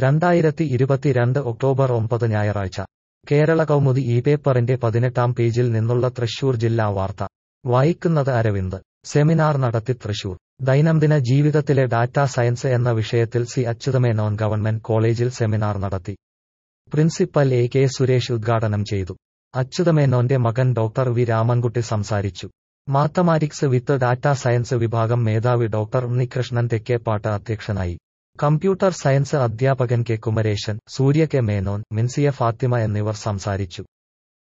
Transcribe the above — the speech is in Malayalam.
രണ്ടായിരത്തി ഇരുപത്തിരണ്ട് ഒക്ടോബർ ഒമ്പത് ഞായറാഴ്ച കേരള കൗമുദി ഈ പേപ്പറിന്റെ പതിനെട്ടാം പേജിൽ നിന്നുള്ള തൃശൂർ ജില്ലാ വാർത്ത വായിക്കുന്നത് അരവിന്ദ് സെമിനാർ നടത്തി തൃശൂർ ദൈനംദിന ജീവിതത്തിലെ ഡാറ്റാ സയൻസ് എന്ന വിഷയത്തിൽ C Achutha Menon government college seminar നടത്തി പ്രിൻസിപ്പൽ എ കെ സുരേഷ് ഉദ്ഘാടനം ചെയ്തു അച്യുതമേനോന്റെ മകൻ ഡോക്ടർ വി രാമൻകുട്ടി സംസാരിച്ചു മാത്തമാറ്റിക്സ് വിത്ത് ഡാറ്റാ സയൻസ് വിഭാഗം മേധാവി ഡോക്ടർ ഉണ്ണികൃഷ്ണൻ തെക്കേപ്പാട്ട് അധ്യക്ഷനായി കമ്പ്യൂട്ടർ സയൻസ് അധ്യാപകൻ കെ കുമരേശൻ സൂര്യ കെ മേനോൻ മിൻസിയ ഫാത്തിമ എന്നിവർ സംസാരിച്ചു